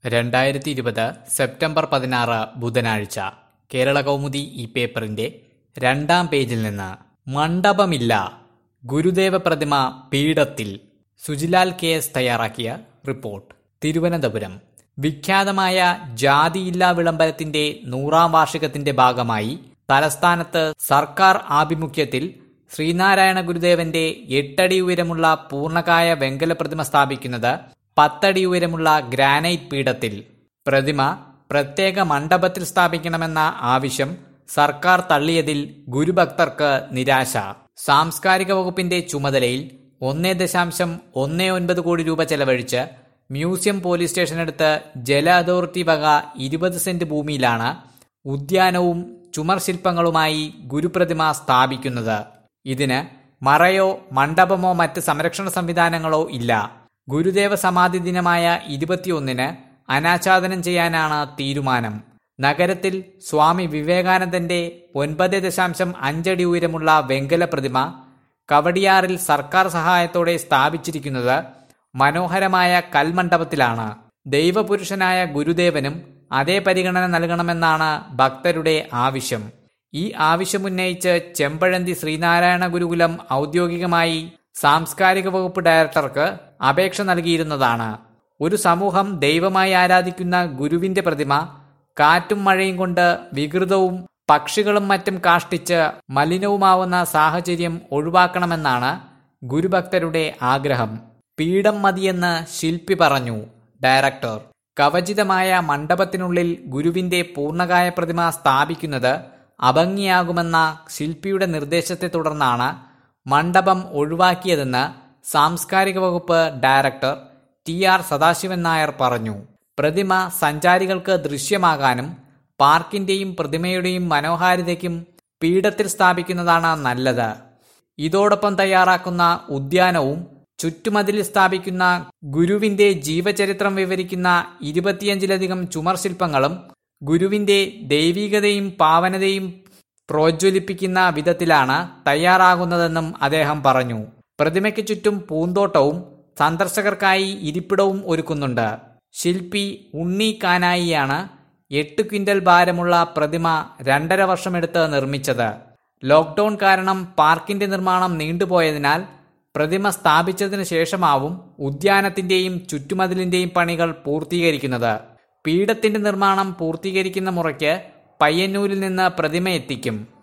രണ്ടായിരത്തി ഇരുപത് സെപ്റ്റംബർ പതിനാറ് ബുധനാഴ്ച കേരള കൗമുദി ഈ പേപ്പറിന്റെ രണ്ടാം പേജിൽ നിന്ന് മണ്ഡപമില്ല ഗുരുദേവ പ്രതിമ പീഠത്തിൽ സുജിലാൽ കെ എസ് തയ്യാറാക്കിയ റിപ്പോർട്ട് തിരുവനന്തപുരം വിഖ്യാതമായ ജാതിയില്ലാ വിളംബരത്തിന്റെ നൂറാം വാർഷികത്തിന്റെ ഭാഗമായി തലസ്ഥാനത്ത് സർക്കാർ ആഭിമുഖ്യത്തിൽ ശ്രീനാരായണ ഗുരുദേവന്റെ എട്ടടി ഉയരമുള്ള പൂർണ്ണകായ വെങ്കല പ്രതിമ സ്ഥാപിക്കുന്നത് പത്തടി ഉയരമുള്ള ഗ്രാനൈറ്റ് പീഠത്തിൽ പ്രതിമ പ്രത്യേക മണ്ഡപത്തിൽ സ്ഥാപിക്കണമെന്ന ആവശ്യം സർക്കാർ തള്ളിയതിൽ ഗുരുഭക്തർക്ക് നിരാശ സാംസ്കാരിക വകുപ്പിന്റെ ചുമതലയിൽ ഒന്നേ ദശാംശം ഒന്നേ ഒൻപത് കോടി രൂപ ചെലവഴിച്ച് മ്യൂസിയം പോലീസ് സ്റ്റേഷനടുത്ത് ജല അതോറിറ്റി വക ഇരുപത് സെന്റ് ഭൂമിയിലാണ് ഉദ്യാനവും ചുമർ ശില്പങ്ങളുമായി ഗുരുപ്രതിമ സ്ഥാപിക്കുന്നത് ഇതിന് മറയോ മണ്ഡപമോ മറ്റ് സംരക്ഷണ സംവിധാനങ്ങളോ ഇല്ല ഗുരുദേവ സമാധി ദിനമായ ഇരുപത്തിയൊന്നിന് അനാച്ഛാദനം ചെയ്യാനാണ് തീരുമാനം നഗരത്തിൽ സ്വാമി വിവേകാനന്ദന്റെ ഒൻപത് ദശാംശം അഞ്ചടി ഉയരമുള്ള വെങ്കല പ്രതിമ കവടിയാറിൽ സർക്കാർ സഹായത്തോടെ സ്ഥാപിച്ചിരിക്കുന്നത് മനോഹരമായ കൽമണ്ഡപത്തിലാണ് ദൈവപുരുഷനായ ഗുരുദേവനും അതേ പരിഗണന നൽകണമെന്നാണ് ഭക്തരുടെ ആവശ്യം ഈ ആവശ്യമുന്നയിച്ച് ചെമ്പഴന്തി ശ്രീനാരായണ ഗുരുകുലം ഔദ്യോഗികമായി സാംസ്കാരിക വകുപ്പ് ഡയറക്ടർക്ക് അപേക്ഷ നൽകിയിരുന്നതാണ് ഒരു സമൂഹം ദൈവമായി ആരാധിക്കുന്ന ഗുരുവിന്റെ പ്രതിമ കാറ്റും മഴയും കൊണ്ട് വികൃതവും പക്ഷികളും മറ്റും കാഷ്ടിച്ച് മലിനവുമാവുന്ന സാഹചര്യം ഒഴിവാക്കണമെന്നാണ് ഗുരുഭക്തരുടെ ആഗ്രഹം പീഠം മതിയെന്ന് ശില്പി പറഞ്ഞു ഡയറക്ടർ കവചിതമായ മണ്ഡപത്തിനുള്ളിൽ ഗുരുവിന്റെ പൂർണ്ണകായ പ്രതിമ സ്ഥാപിക്കുന്നത് അഭംഗിയാകുമെന്ന ശില്പിയുടെ നിർദ്ദേശത്തെ തുടർന്നാണ് മണ്ഡപം ഒഴിവാക്കിയതെന്ന് സാംസ്കാരിക വകുപ്പ് director T R Sadasivan Nair പറഞ്ഞു പ്രതിമ സഞ്ചാരികൾക്ക് ദൃശ്യമാകാനും പാർക്കിന്റെയും പ്രതിമയുടെയും മനോഹാരിതയ്ക്കും പീഠത്തിൽ സ്ഥാപിക്കുന്നതാണ് നല്ലത് ഇതോടൊപ്പം തയ്യാറാക്കുന്ന ഉദ്യാനവും ചുറ്റുമതിലിൽ സ്ഥാപിക്കുന്ന ഗുരുവിന്റെ ജീവചരിത്രം വിവരിക്കുന്ന ഇരുപത്തിയഞ്ചിലധികം ചുമർ ശില്പങ്ങളും ഗുരുവിന്റെ ദൈവികതയും പാവനതയും പ്രോജ്വലിപ്പിക്കുന്ന വിധത്തിലാണ് തയ്യാറാകുന്നതെന്നും അദ്ദേഹം പറഞ്ഞു പ്രതിമയ്ക്ക് ചുറ്റും പൂന്തോട്ടവും സന്ദർശകർക്കായി ഇരിപ്പിടവും ഒരുക്കുന്നുണ്ട് ശില്പി ഉണ്ണി കാനായിയാണ് എട്ട് ക്വിന്റൽ ഭാരമുള്ള പ്രതിമ രണ്ടര വർഷമെടുത്ത് നിർമ്മിച്ചത് ലോക്ക്ഡൌൺ കാരണം പാർക്കിന്റെ നിർമ്മാണം നീണ്ടുപോയതിനാൽ പ്രതിമ സ്ഥാപിച്ചതിന് ശേഷമാവും ഉദ്യാനത്തിന്റെയും ചുറ്റുമതിലിന്റെയും പണികൾ പൂർത്തീകരിക്കുന്നത് പീഠത്തിന്റെ നിർമ്മാണം പൂർത്തീകരിക്കുന്ന മുറയ്ക്ക് പയ്യന്നൂരിൽ നിന്ന് പ്രതിമ എത്തിക്കും